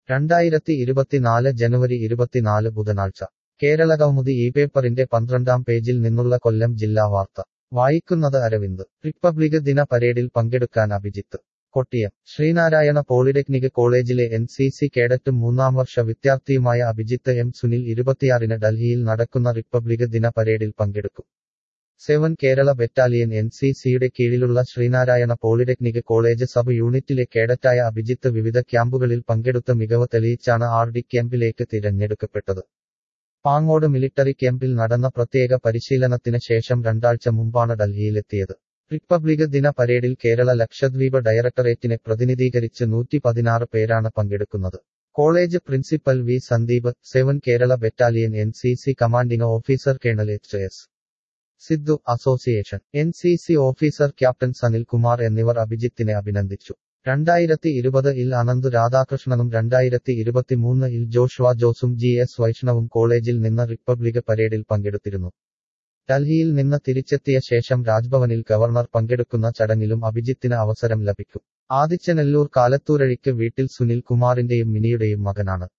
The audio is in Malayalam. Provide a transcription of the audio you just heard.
രണ്ടായിരത്തി ഇരുപത്തിനാല് ജനുവരി ഇരുപത്തിനാല് ബുധനാഴ്ച കേരള കൗമുദി ഈ പേപ്പറിന്റെ പന്ത്രണ്ടാം പേജിൽ നിന്നുള്ള കൊല്ലം ജില്ലാ വാർത്ത വായിക്കുന്നത് അരവിന്ദ് റിപ്പബ്ലിക് ദിന പരേഡിൽ പങ്കെടുക്കാൻ അഭിജിത്ത് കൊട്ടിയം ശ്രീനാരായണ പോളിടെക്നിക് കോളേജിലെ എൻ സി സി കേഡറ്റും മൂന്നാം വർഷ വിദ്യാർത്ഥിയുമായ അഭിജിത്ത് എം സുനിൽ ഇരുപത്തിയാറിന് ഡൽഹിയിൽ നടക്കുന്ന റിപ്പബ്ലിക് ദിന പരേഡിൽ പങ്കെടുക്കും seven Kerala battalion N C സിയുടെ കീഴിലുള്ള ശ്രീനാരായണ പോളിടെക്നിക് കോളേജ് സബ് യൂണിറ്റിലെ കേഡറ്റായ അഭിജിത്ത് വിവിധ ക്യാമ്പുകളിൽ പങ്കെടുത്ത മികവ് തെളിയിച്ചാണ് ആർ ഡി ക്യാമ്പിലേക്ക് തിരഞ്ഞെടുക്കപ്പെട്ടത് പാങ്ങോട് മിലിറ്ററി ക്യാമ്പിൽ നടന്ന പ്രത്യേക പരിശീലനത്തിന് ശേഷം രണ്ടാഴ്ച മുമ്പാണ് ഡൽഹിയിലെത്തിയത് റിപ്പബ്ലിക് ദിന പരേഡിൽ കേരള ലക്ഷദ്വീപ് ഡയറക്ടറേറ്റിനെ പ്രതിനിധീകരിച്ച് നൂറ്റി പതിനാറ് പേരാണ് പങ്കെടുക്കുന്നത് college principal V Sandeep seven Kerala battalion N C C commanding officer colonel H S Sidhu association N C C officer captain Sanil Kumar എന്നിവർ അഭിജിത്തിനെ അഭിനന്ദിച്ചു രണ്ടായിരത്തി ഇരുപത് ഇൽ അനന്ത് രാധാകൃഷ്ണനും രണ്ടായിരത്തി ഇരുപത്തിമൂന്ന് ഇൽ ജോഷ്വ ജോസും ജി എസ് വൈഷ്ണവും കോളേജിൽ നിന്ന് റിപ്പബ്ലിക് പരേഡിൽ പങ്കെടുത്തിരുന്നു ഡൽഹിയിൽ നിന്ന് തിരിച്ചെത്തിയ ശേഷം രാജ്ഭവനിൽ ഗവർണർ പങ്കെടുക്കുന്ന ചടങ്ങിലും അഭിജിത്തിന് അവസരം ലഭിക്കും ആദിച്ചനെല്ലൂർ കാലത്തൂരഴിക്ക് വീട്ടിൽ സുനിൽ കുമാറിന്റെയും മിനിയുടെയും മകനാണ്